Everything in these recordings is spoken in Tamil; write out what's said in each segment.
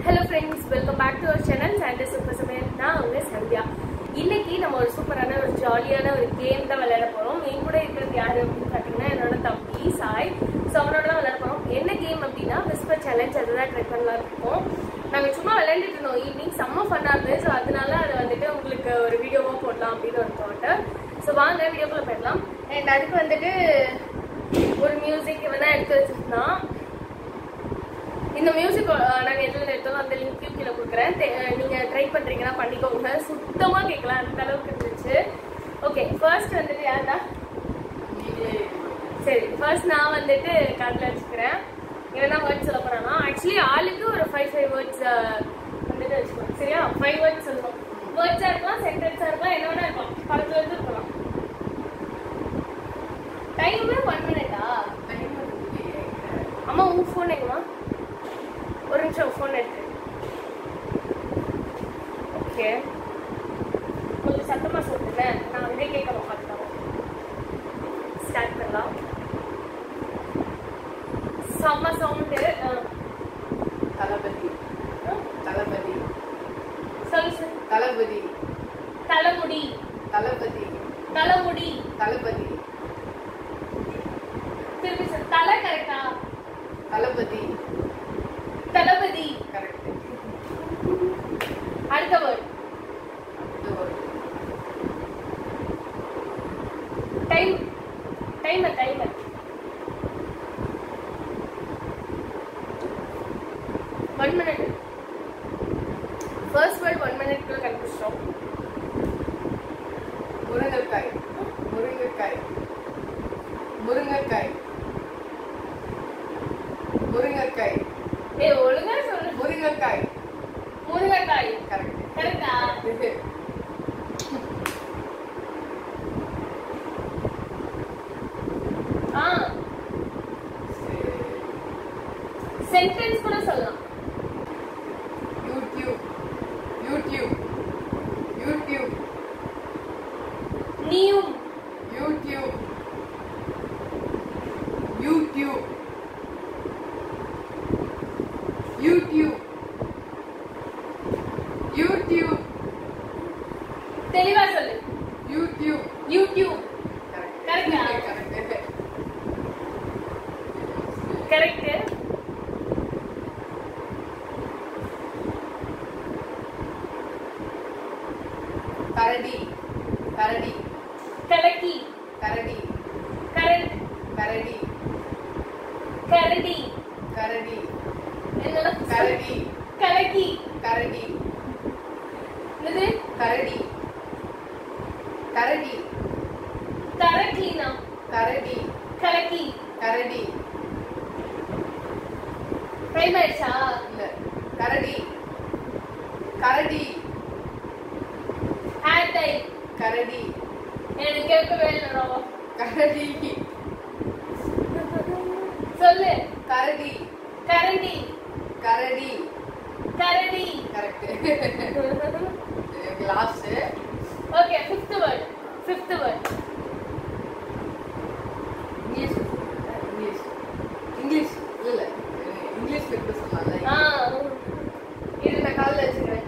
Hello friends welcome back to our channel சாண்டர் சூப்பர் சமையல் நான் உங்க சந்தியா இன்னைக்கு நம்ம ஒரு சூப்பரான ஒரு ஜாலியான ஒரு கேம் தான் விளையாட போறோம் என் கூட இருக்கிறது யாரு அப்படின்னு பார்த்தீங்கன்னா என்னோட தம்பி சாய் ஸோ அவனோட தான் விளையாட போறோம் என்ன கேம் அப்படின்னா விஸ்பர் சேலஞ்ச் அதுதான் ட்ரை பண்ணலாம் இருக்கோம் நாங்கள் சும்மா விளையாண்டுட்டு இருந்தோம் ஈவினிங் செம்ம ஃபன்னாக இருந்தது ஸோ அதனால அதை வந்துட்டு உங்களுக்கு ஒரு வீடியோவாக போடலாம் அப்படின்னு ஒரு தாட்டு ஸோ வாங்க வீடியோக்குள்ள போயிடலாம் அண்ட் அதுக்கு வந்துட்டு ஒரு மியூசிக் இவன் தான் எடுத்து வச்சிருந்தான் இந்த மியூசிக் நாங்கள் எதில் எடுத்தோம் அந்த லிங்க் கீழே கொடுக்குறேன் நீங்கள் ட்ரை பண்ணுறீங்கன்னா பண்ணிக்கோங்க சுத்தமாக கேட்கலாம் அந்த அளவுக்கு இருந்துச்சு ஓகே ஃபர்ஸ்ட் வந்துட்டு யார்டா சரி ஃபர்ஸ்ட் நான் வந்துட்டு காட்டில் வச்சுக்கிறேன் என்ன வேர்ட்ஸ் சொல்ல போகிறான்னா ஆக்சுவலி ஆளுக்கு ஒரு ஃபைவ் ஃபைவ் வேர்ட்ஸ் வந்துட்டு வச்சுக்கோங்க சரியா ஃபைவ் வேர்ட்ஸ் சொல்லணும் வேர்ட்ஸாக இருக்கலாம் சென்டென்ஸாக இருக்கலாம் என்ன வேணா இருக்கலாம் பக்கத்துல இருந்து இருக்கலாம் டைம் ஒன் மினிட்டா அம்மா உன் ஃபோன் எங்கம்மா ஒரு நிமிஷம் ஃபோன் எடுத்து ஓகே கொஞ்சம் சத்தமாக சொல்லுங்க நான் அங்கே கேட்க பார்த்துக்கலாம் ஸ்டார்ட் பண்ணலாம் செம்ம சவுண்டு தளபதி தளபதி சொல்லு சார் தளபதி தலைமுடி தளபதி தலைமுடி தளபதி திருப்பி சார் தலை கரெக்டா தளபதி தளபதி கரெக்ட் அடுத்த word time timer timer one minute first word one மினிட்குள்ள கண்டுபிடிச்சிட்டோம் முருங்கைக்காய் முருங்கைக்காய் முருங்கைக்காய் முருங்கைக்காய் ஏய் ஒழுங்கா சொல்லு முருங்கைக்காய் முருங்கைக்காய் கரெக்ட் கரெக்டா ஆ சென்டென்ஸ் கூட சொல்லலாம் யூடியூப் யூடியூப் யூடியூப் நீயும் யூடியூப் யூடியூப் யூடியூப் யூடியூப் தெளிவா சொல்லு யூடியூப் யூடியூப் கரெக்டா? கரெக்ட் கரெக்ட் கரடி கரடி கலக்கி கரடி கரண்ட் கரடி கரடி கரடி என்னடா கரடி கலக்கி கரடி இது கரடி கரடி கரக்லினா கரடி கலக்கி கரடி டைம் ஆயிடுச்சா இல்ல கரடி கரடி ஹேர் டை கரடி எனக்கு கேட்கவே இல்லை ரொம்ப கரடி சொல்லு கரடி கரண்டி கரடி கரடி correct last okay fifth word fifth word English English English இல்ல இல்ல இங்கிலீஷ் எப்படி சொல்லலாம்ல ஆ இது நான் காலில் வச்சுக்கிறேன்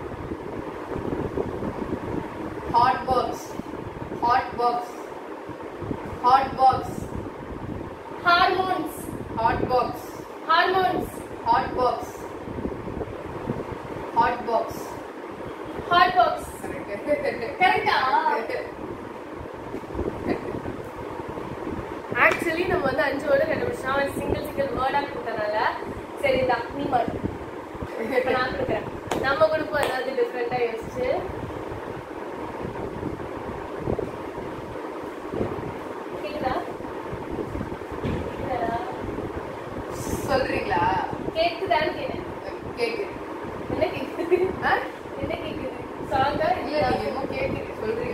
hot box hot box hot box hormones hot box hormones hot box hot box hot box கரெக்டா ஆக்சுவலி நம்ம வந்து அஞ்சு வேர்டு கண்டுபிடிச்சோம் அவன் சிங்கிள் சிங்கிள் வேர்டாக கொடுத்தனால சரிதான் நீ மாடு இப்போ நான் கொடுக்குறேன் நம்ம கொடுப்போம் ஏதாவது டிஃப்ரெண்ட்டாக யோசிச்சு கேக்குதா கேக்குதா? சொல்றீங்களா கேக்குதான்னு கேட்டேன் கேக்கு என்ன கேக்குது ஆ? என்ன கேக்குது சாங்கா இல்ல நீங்க என்னமோ கேக்குது சொல்றீங்க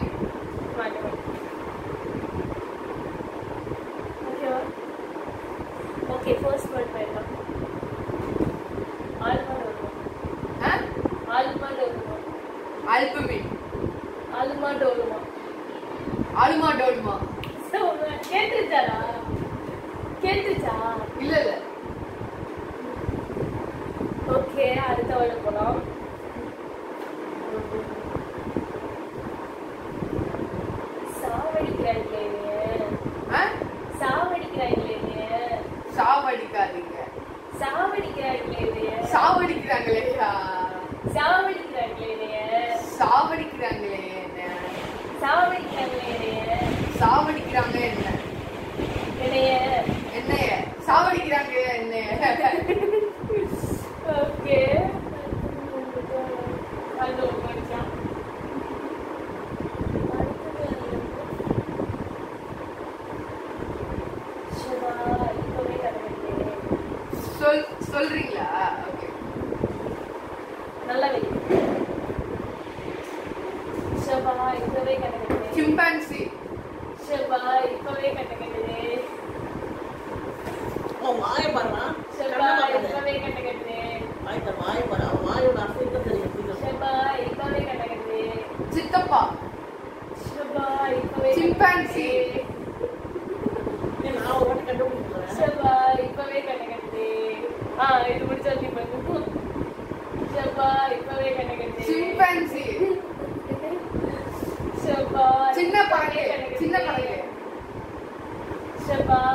ஓகேவா ஓகே ஃபர்ஸ்ட் வேர்ட் போயிடலாம் ஆல்மண்ட் வருமா ஆ? ஆல்மண்ட் வருமா அல்பமின் ஆல்மண்ட் வருமா ஆலுமா டோல்மா கேட்டுருச்சாரா கேட்டுச்சா இல்ல இல்ல ஓகே அடுத்த வேர்டு போலாம் சாவடிக்கிறாங்களே ஆ? சாவடிக்கிறாங்களே சாவடிக்காதீங்க சாவடிக்கிறாங்களே சாவடிக்கிறாங்களேயா சாவடிக்கிறாங்களே சாவடிக்கிறாங்களே என்ன சாவடிக்கிறாங்களே சாவடிக்கிறாங்க என்ன என்னைய என்னைய சாவடிக்கிறாங்க என்னைய ஓகே அது ஒரு நிமிஷம் சிவா இப்பவே கண்டுபிடிக்கிறேன் சொல் சொல்றீங்களா ஓகே நல்லா வை சிவா இப்பவே கண்டுபிடிக்கிறேன் சிம்பான்சி சிவா இப்பவே கண்டுபிடிக்கிறேன் அவன் வாயை பாருமா சிவா இப்பவே கண்டுபிடிக்கிறேன் வாய்த்த வாயை பாரு அவன் வாயோட அசைக்க தெரியும் சீக்கிரம். சிவா இப்பவே கண்டுபிடிக்கிறேன் சித்தப்பா சிவா இப்பவே சிம்பான்சி. ஏய், நான் ஒரு வாட்டி கண்டுபிடிக்கிறேன் செவ்வா இப்பவே கண்ணகட்டு ஆ இது முடிச்சா நீ பண்ணு செவ்வா இப்பவே கண்ணகட்டு சிம்பான்சி செவ்வா சின்ன பறவை சின்ன பறவை செவ்வா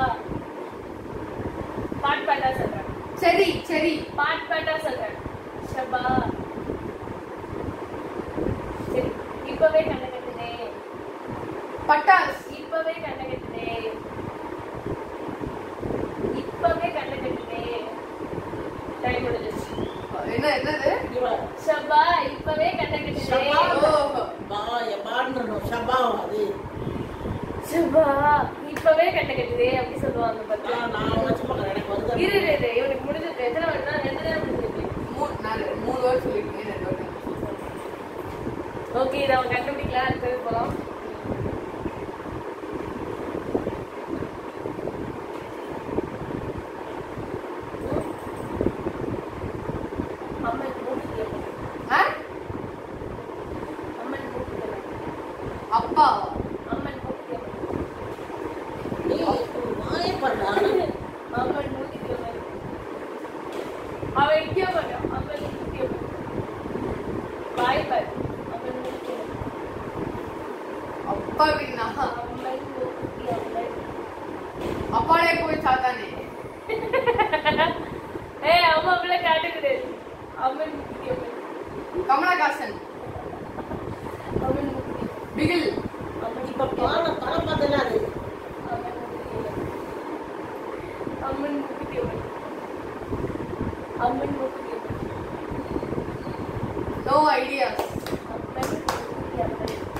பாட் பாட்டா சொல்றேன் சரி சரி பாட் பாட்டா சொல்றேன் செவ்வா சரி இப்பவே கண்ணகட்டுனே பட்டாஸ் இப்பவே கண்ணகட்டுனே இப்பவே கண்ணகட்டுனே டைம் முடிஞ்சிச்சு என்ன என்னது இவன் ஷபா இப்பவே கண்ணகட்டுனே ஷபா. ஓ பாய பாடுறணும் சபாவம் அது ஷபா இப்பவே கண்ணகட்டுதே அப்படி சொல்லுவாங்க பாத்தியா நான் நான் வச்சு பார்க்கறேன் எனக்கு இரு வந்து இரு இரு இவனுக்கு முடிஞ்சது எத்தனை வருடா ரெண்டு நேரம் முடிஞ்சிருக்கு மூணு நாலு மூணு வேர்ட் சொல்லிருக்கீங்க ரெண்டு வேர்ட் ஓகே இதை அவன் கண்டுபிடிக்கலாம் அடுத்தது போலாம் அம்மன் மூக்கியம் ஆ? அம்மன் மூக்கியம் அப்பா அம்மன் மூக்கியம் நீ வாயை பாருடா அம்மன் மூக்கியம் அவன் எங்கேயோ மாட்டான் அம்மன் மூக்கியம் பாய் பாய் அம்மன் மூக்கியம் அப்பாவின்னா அம்மன் மூக்கியம் அப்பாலே போய் சாத்தானே ஏய் அம்மா பிள்ளை காட்டுக்குது அம்மன் மூக்கியம் கமலஹாசன் அம்மன் மூக்கியம் பிகில் அம்மன் இப்ப பாட படம் பார்த்தல அது அம்மன் மூக்கியம் அம்மன் மூக்கியம் நோ ஐடியாஸ் அம்மன் மூக்கியம்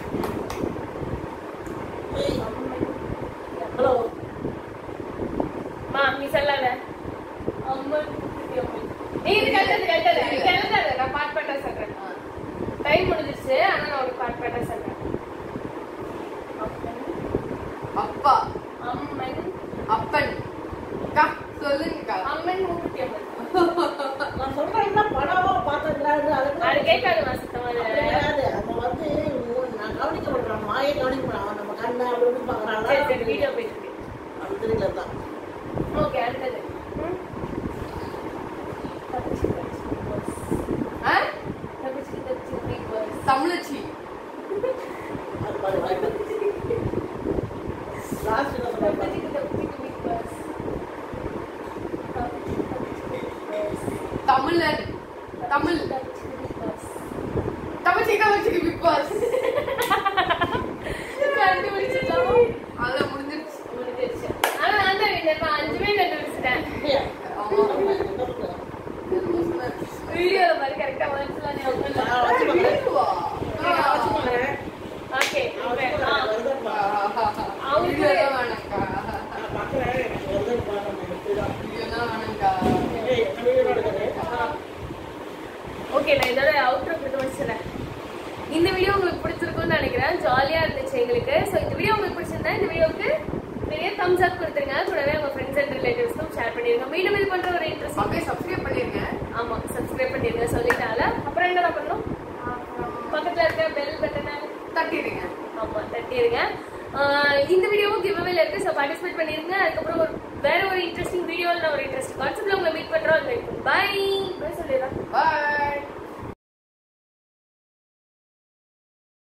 ஏய், அம்மன் ஹலோ மா நீ சொல்லாத அம்மன் மூக்கியம் நீ இது கட்டது கட்டது நீ கட்டது நான் பாட் பாட்டா சொல்றேன் டைம் முடிஞ்சிருச்சு ஆனா நான் ஒரு பாட் பாட்டா சொல்றேன் அம்மன் அப்பா அம்மன் அப்பன் அக்கா சொல்லுங்கக்கா அம்மன் மூக்கியம் நான் சொல்றேன் என்ன படமா பார்த்ததுல அது அது அதுக்கு கேட்காதுமா சுத்தமா அது. கிடையாது அவன் வந்து உன் நான் கவனிக்க மாட்டான் மாயை கவனிக்க மாட்டான் அவன் நம்ம கண்ணை அப்படி இப்படி சரி சரி பார்க்கறான் வீடியோ போயிட்டு இருக்கு அது தெரியல தான் ஓகே அடுத்தது ம்? தப்பிச்சு, தப்பிச்சு, big boss. ஆ? தப்பிச்சு, தப்பிச்சு, big boss. தமிழச்சி அது பாரு வாய்ப்பு லாஸ்ட் என்ன சொல்றேன் தப்பிச்சு, தப்பிச்சு, big boss. தப்பிச்சு, தப்பிச்சு, big boss. தமிழன் தமிழ் தப்பிச்சு, big boss. தமிழ்ச்சி தமிழ்ச்சி பிக் பாஸ் கண்டுபிடிச்சிட்டோம். அதான் முடிஞ்சிருச்சு முடிஞ்சிருச்சு. ஆனா நான் தான் winner. நான் அஞ்சுமே கண்டுபிடிச்சிட்டேன். இல்லையா? ஆமா. என்ன சொல்றேன்? வீடியோல பாரு, correct ஆ words எல்லாம் ஞாபகம் இல்ல. நான் வச்சு பார்க்கறேன். வீடியோவா? நான் வச்சு பார்க்கறேன். Okay, நான் வச்சு இப்ப, பார்க்கறேன். ஆ. வருதான்னு பாரு. வீடியோலாம் வேணாம்க்கா. நான் பார்க்கறேன். எனக்கு வருதான்னு பாரு. நான் இப்படிதான். வீடியோலாம் வேணாம்க்கா. ஏய், என்ன வீடியோ நடக்குது? ஓகே நான் இதோட அவுட்ரோ கொடுத்து முடிச்சிடறேன் இந்த வீடியோ உங்களுக்கு பிடிச்சிருக்கும்னு நினைக்கிறேன் ஜாலியா இருந்துச்சு எங்களுக்கு ஸோ இந்த வீடியோ உங்களுக்கு பிடிச்சிருந்தா இந்த வீடியோக்கு பெரிய தம்ஸ் அப் கொடுத்துருங்க கூடவே உங்க ஃப்ரெண்ட்ஸ் அண்ட் ரிலேட்டிவ்ஸ்க்கும் ஷேர் பண்ணிருங்க மீண்டும் இது பண்ற ஒரு இன்ட்ரெஸ்ட் அப்படியே சப்ஸ்கிரைப் பண்ணிருங்க ஆமா சப்ஸ்கிரைப் பண்ணிருங்க சொல்லிட்டால அப்புறம் என்னடா பண்ணணும் பக்கத்துல இருக்க பெல் பட்டனை தட்டிடுங்க ஆமா தட்டிடுங்க ஆஹ் இந்த வீடியோவும் கிவ் அவேல இருக்கு ஸோ பார்ட்டிசிபேட் பண்ணிருங்க அதுக்கப்புறம் ஒரு வேற ஒரு இன்ட்ரெஸ்டிங் வீடியோவில் நான் ஒரு இன்ட்ரெஸ்டிங் கான்செப்ட்ல உங்களை மீட் பண்றோம் பை